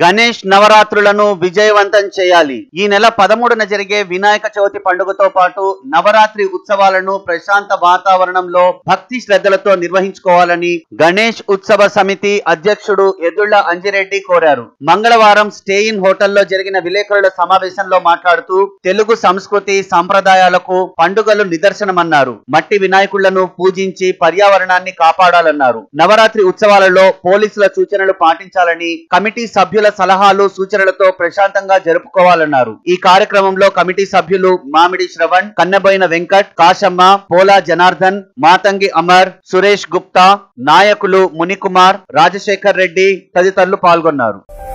గణేష్ నవరాత్రులను విజయవంతం చేయాలి ఈ నెల పదమూడున జరిగే వినాయక చవితి పండుగతో పాటు నవరాత్రి ఉత్సవాలను ప్రశాంత వాతావరణంలో భక్తి శ్రద్ధలతో నిర్వహించుకోవాలని గణేష్ ఉత్సవ సమితి అధ్యక్షుడు ఎదుళ్ల అంజిరెడ్డి కోరారు మంగళవారం స్టే ఇన్ హోటల్లో జరిగిన విలేకరుల సమావేశంలో మాట్లాడుతూ తెలుగు సంస్కృతి సంప్రదాయాలకు పండుగలు నిదర్శనమన్నారు మట్టి వినాయకుళ్లను పూజించి పర్యావరణాన్ని కాపాడాలన్నారు నవరాత్రి ఉత్సవాలలో పోలీసుల సూచనలు పాటించాలని కమిటీ సభ్యుల సలహాలు సూచనలతో ప్రశాంతంగా జరుపుకోవాలన్నారు ఈ కార్యక్రమంలో కమిటీ సభ్యులు మామిడి శ్రవణ్ కన్నబోయిన వెంకట్ కాశమ్మ పోలా జనార్దన్ మాతంగి అమర్ సురేష్ గుప్తా నాయకులు మునికుమార్ రాజశేఖర్ రెడ్డి తదితరులు పాల్గొన్నారు